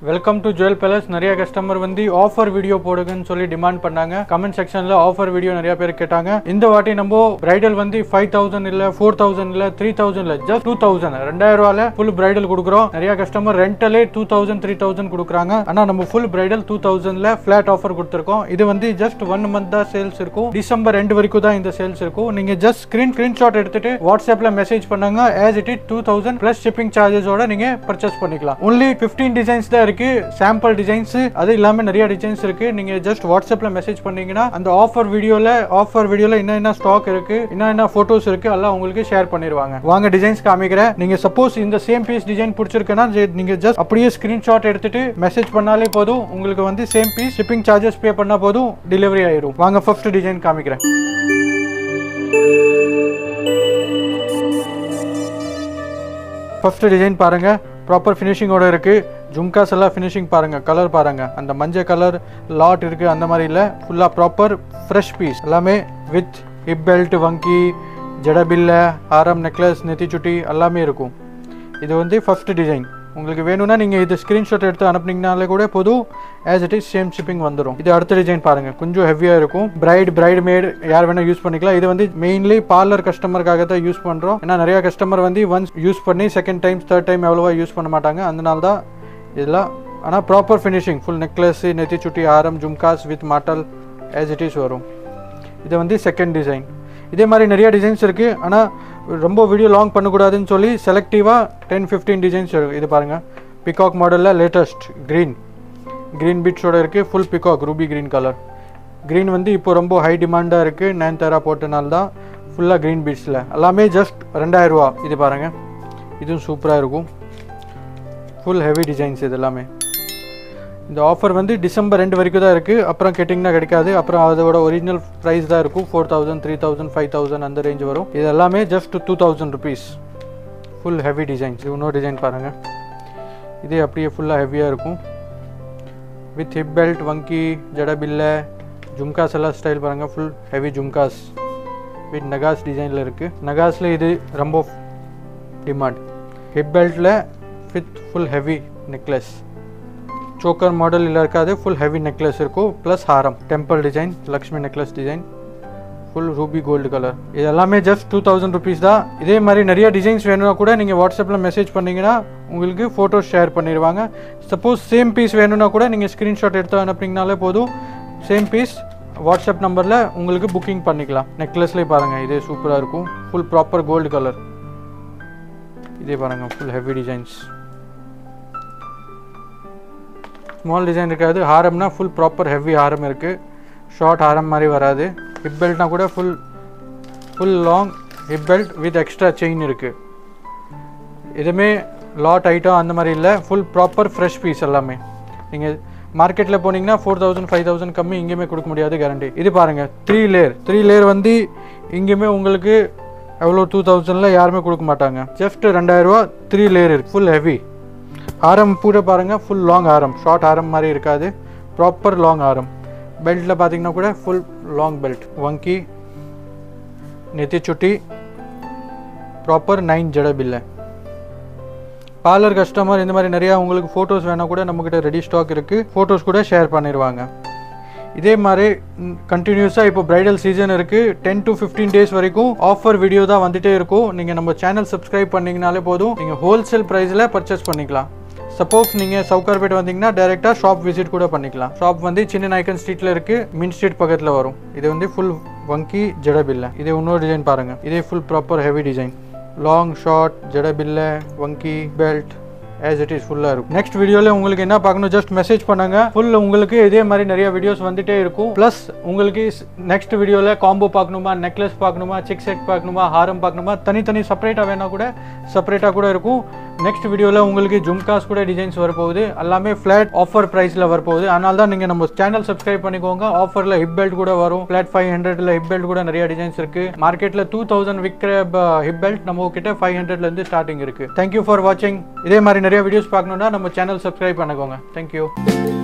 welcome to Jewel Palace நிறைய customer வந்து offer video போடுங்கன்னு சொல்லி டிமாண்ட் பண்ணாங்க கமெண்ட் செக்ஷன்ல ஆஃபர் வீடியோ நிறைய பேர் கேட்டாங்க இந்த வாட்டி நம்ம பிரைடல் வந்து ஃபைவ் தௌசண்ட் இல்ல ஃபோர் தௌசண்ட் இல்ல த்ரீ தௌசண்ட் இல்ல ஜஸ்ட் டூ தௌசண்ட் ரெண்டாயிரம் ரூபாயில ஃபுல் பிரைடல் கொடுக்குறோம் நிறைய கஸ்டமர் ரெண்டலே டூ தௌசண்ட் த்ரீ தௌசண்ட் கொடுக்குறாங்க ஆனா நம்ம ஃபுல் பிரைடல் டூ தௌசண்ட்ல ஃபிளாட் ஆஃபர் கொடுத்துருக்கோம் இது வந்து ஜஸ்ட் ஒன் மந்த் தான் சேல்ஸ் இருக்கும் டிசம்பர் ரெண்டு வரைக்கும் தான் இந்த சேல்ஸ் இருக்கும் நீங்க ஜஸ்ட் ஸ்கிரீன் ஸ்கிரீன்ஷாட் எடுத்துட்டு வாட்ஸ்அப்ல மெசேஜ் பண்ணுங்க as it is two thousand plus shipping சார்ஜஸோட நீங்க பர்ச்சேஸ் பண்ணிக்கலாம் ஒன்லி ஃபிஃப்டீன் டிசைன்ஸ் தான் இருக்கு சாம்பிள் டிசைன்ஸ் அது இல்லாம நிறைய டிசைன்ஸ் இருக்கு நீங்க ஜஸ்ட் வாட்ஸ்அப்ல மெசேஜ் பண்ணீங்கன்னா அந்த ஆஃபர் வீடியோல ஆஃபர் வீடியோல என்ன என்ன ஸ்டாக் இருக்கு என்ன என்ன போட்டோஸ் இருக்கு எல்லாம் உங்களுக்கு ஷேர் பண்ணிடுவாங்க வாங்க டிசைன்ஸ் காமிக்கிறேன் நீங்க சப்போஸ் இந்த சேம் பீஸ் டிசைன் பிடிச்சிருக்குன்னா ஜெ- நீங்க ஜஸ்ட் அப்படியே ஸ்கிரீன்ஷாட் எடுத்துட்டு மெசேஜ் பண்ணாலே போதும் உங்களுக்கு வந்து same piece shipping charges pay பண்ணா போதும் டெலிவரி ஆயிரும் வாங்க ஃபர்ஸ்ட் டிசைன் காமிக்கிறேன் ஃபர்ஸ்ட் டிசைன் பாருங்க ப்ராப்பர் ஃபினிஷிங்கோட இருக்கு ஜும்காஸ் எல்லாம் ஃபினிஷிங் பாருங்க கலர் பாருங்க அந்த மஞ்சள் கலர் லாட் இருக்கு அந்த மாதிரி இல்லை ஃபுல்லாக ப்ராப்பர் ஃப்ரெஷ் பீஸ் எல்லாமே வித் ஹிப் பெல்ட் வங்கி ஜடபில்ல ஆரம் நெக்லஸ் நெத்தி சுட்டி எல்லாமே இருக்கும் இது வந்து ஃபர்ஸ்ட் டிசைன் உங்களுக்கு வேணும்னா நீங்கள் இது ஸ்க்ரீன்ஷாட் எடுத்து அனுப்புனீங்கனாலே கூட போதும் as it is same shipping வந்துடும் இது அடுத்த டிசைன் பாருங்க கொஞ்சம் ஹெவியாக இருக்கும் பிரைட் பிரைட் மேட் யார் வேணால் யூஸ் பண்ணிக்கலாம் இது வந்து மெயின்லி பார்லர் கஸ்டமருக்காக தான் யூஸ் பண்ணுறோம் ஏன்னா நிறைய கஸ்டமர் வந்து ஒன்ஸ் யூஸ் பண்ணி செகண்ட் டைம் தேர்ட் டைம் எவ்வளோவா யூஸ் பண்ண மாட்டாங்க அதனால தான் இதெல்லாம் ஆனால் ப்ராப்பர் ஃபினிஷிங் ஃபுல் நெக்லஸ் நெத்தி சுட்டி ஆரம் ஜும்காஸ் வித் மாட்டல் ஆஸ் இட் இஸ் வரும் இது வந்து செகண்ட் டிசைன் இதே மாதிரி நிறைய டிசைன்ஸ் இருக்குது ஆனால் ரொம்ப வீடியோ லாங் பண்ணக்கூடாதுன்னு சொல்லி செலக்டிவாக டென் ஃபிஃப்டீன் டிசைன்ஸ் இருக்குது இது பாருங்கள் பிகாக் மாடலில் லேட்டஸ்ட் க்ரீன் க்ரீன் பீட்ஸோட இருக்குது full peacock ruby green colour green வந்து இப்போ ரொம்ப ஹை டிமாண்டாக இருக்குது நைன் தரா போட்டனால தான் ஃபுல்லாக க்ரீன் பீட்ஸில் எல்லாமே ஜஸ்ட் ரெண்டாயிரரூவா இது பாருங்கள் இதுவும் சூப்பராக இருக்கும் ஃபுல் ஹெவி டிசைன்ஸ் இது எல்லாமே இந்த ஆஃபர் வந்து டிசம்பர் ரெண்டு வரைக்கும் தான் இருக்குது அப்புறம் கேட்டிங்கன்னா கிடைக்காது அப்புறம் அதோட ஒரிஜினல் ப்ரைஸ் தான் இருக்கும் four thousand three thousand five thousand அந்த ரேஞ்ச் வரும் இது எல்லாமே just two thousand rupees full heavy designs இது இன்னொரு டிசைன் பாருங்கள் இதே அப்படியே ஃபுல்லாக ஹெவியாக இருக்கும் வித் ஹிப் பெல்ட் வங்கி ஜடபில்ல ஜும்காஸ் எல்லாம் ஸ்டைல் பாருங்கள் ஃபுல் ஹெவி ஜும்காஸ் வித் நகாஸ் டிசைனில் இருக்குது நகாஸில் இது ரொம்ப டிமாண்ட் ஹிப் பெல்ட்டில் with full heavy necklace choker model இல்லை இருக்காது ஃபுல் ஹெவி நெக்லஸ் இருக்கும் ப்ளஸ் ஹாரம் temple design Lakshmi necklace design full ruby gold colour இது எல்லாமே ஜஸ்ட் டூ தௌசண்ட் ருபீஸ் தான் இதே மாதிரி நிறைய டிசைன்ஸ் வேணும்னா கூட நீங்கள் வாட்ஸ்அப்பில் மெசேஜ் பண்ணீங்கன்னா உங்களுக்கு ஃபோட்டோஸ் ஷேர் பண்ணிடுவாங்க சப்போஸ் சேம் பீஸ் வேணும்னா கூட நீங்கள் ஸ்க்ரீன்ஷாட் எடுத்து அனுப்புனீங்கனாலே போதும் சேம் பீஸ் வாட்ஸ்அப் நம்பரில் உங்களுக்கு புக்கிங் பண்ணிக்கலாம் நெக்லஸ்லேயே பாருங்கள் இதே சூப்பராக இருக்கும் ஃபுல் ப்ராப்பர் கோல்டு கலர் இதே பாருங்கள் full heavy designs small design இருக்காது ஹாரம்னா ஃபுல் ப்ராப்பர் ஹெவி ஹாரம் இருக்குது ஷார்ட் ஹாரம் மாதிரி வராது ஹிப் பெல்ட்னா கூட full full long hip belt with extra chain இருக்குது எதுவுமே லாட் ஐட்டம் அந்த மாதிரி இல்லை ஃபுல் ப்ராப்பர் ஃப்ரெஷ் பீஸ் எல்லாமே நீங்கள் மார்க்கெட்டில் போனீங்கன்னா ஃபோர் தௌசண்ட் ஃபைவ் தௌசண்ட் கம்மி எங்கேயுமே கொடுக்க முடியாது கேரண்டி இது பாருங்கள் த்ரீ லேயர் த்ரீ லேயர் வந்து எங்கேயுமே உங்களுக்கு எவ்வளோ டூ தௌசண்டில் யாருமே கொடுக்க மாட்டாங்க ஜஸ்ட் ரெண்டாயிரரூவா த்ரீ லேயர் இருக்குது ஃபுல் ஹெவி ஆரம் கூட பாருங்கள் ஃபுல் லாங் ஆரம் ஷார்ட் ஆரம் மாதிரி இருக்காது ப்ராப்பர் லாங் ஆரம் பெல்ட்டில் பார்த்தீங்கன்னா கூட ஃபுல் லாங் பெல்ட் வங்கி நெத்தி சுட்டி ப்ராப்பர் நைன் ஜடபில்லை பார்லர் கஸ்டமர் இந்த மாதிரி நிறையா உங்களுக்கு ஃபோட்டோஸ் வேணால் கூட நம்மக்கிட்ட ரெடி ஸ்டாக் இருக்குது ஃபோட்டோஸ் கூட ஷேர் பண்ணிடுவாங்க இதே மாதிரி கண்டினியூஸாக இப்போ பிரைடல் சீசன் இருக்குது டென் டு ஃபிஃப்டீன் டேஸ் வரைக்கும் ஆஃபர் வீடியோ தான் வந்துட்டே இருக்கும் நீங்கள் நம்ம சேனல் சப்ஸ்கிரைப் பண்ணிங்கனாலே போதும் நீங்கள் ஹோல்சேல் ப்ரைஸில் பர்ச்சேஸ் பண்ணிக்கலாம் சப்போஸ் நீங்கள் சவுகார்பேட் வந்தீங்கன்னா டேரெக்டாக ஷாப் விசிட் கூட பண்ணிக்கலாம் ஷாப் வந்து சின்ன நாயக்கன் ஸ்ட்ரீட்டில் இருக்குது மின் ஸ்ட்ரீட் பக்கத்தில் வரும் இது வந்து ஃபுல் வங்கி ஜடபில்ல இது இன்னொரு டிசைன் பாருங்கள் இதே full proper heavy design long short ஜடபில்ல வங்கி பெல்ட் as it is ஃபுல்லாக இருக்கும் நெக்ஸ்ட் வீடியோவில் உங்களுக்கு என்ன பார்க்கணும் ஜஸ்ட் மெசேஜ் பண்ணுங்க ஃபுல் உங்களுக்கு இதே மாதிரி நிறைய வீடியோஸ் வந்துட்டே இருக்கும் ப்ளஸ் உங்களுக்கு நெக்ஸ்ட் வீடியோவில் காம்போ பார்க்கணுமா நெக்லஸ் பார்க்கணுமா சிக் செட் பார்க்கணுமா ஹாரம் பார்க்கணுமா தனித்தனி செப்பரேட்டாக வேணா கூட செப்பரேட்டாக கூட இருக்கும் நெக்ஸ்ட் வீடியோவில் உங்களுக்கு ஜும்காஸ் கூட டிசைன்ஸ் வரப்போகுது எல்லாமே ஃப்ளாட் ஆஃபர் ப்ரைஸில் வரப்போகுது அதனால தான் நீங்கள் நம்ம சேனல் சப்ஸ்கிரைப் பண்ணிக்கோங்க ஆஃபரில் ஹிப் பெல்ட் கூட வரும் ஃப்ளாட் ஃபைவ் ஹண்ட்ரட்ல ஹிப் பெல்ட் கூட நிறைய டிசைன்ஸ் இருக்கு மார்க்கெட்டில் டூ தௌசண்ட் விற்கிற ஹிப் பெல்ட் நம்ம கிட்ட ஃபைவ் ஹண்ட்ரட்லேருந்து ஸ்டார்டிங் இருக்கு தேங்க்யூ ஃபார் வாட்சிங் இதே மாதிரி நிறைய வீடியோஸ் பார்க்கணுன்னா நம்ம சேனல் சப்ஸ்கிரைப் பண்ணிக்கோங்க தேங்க்யூ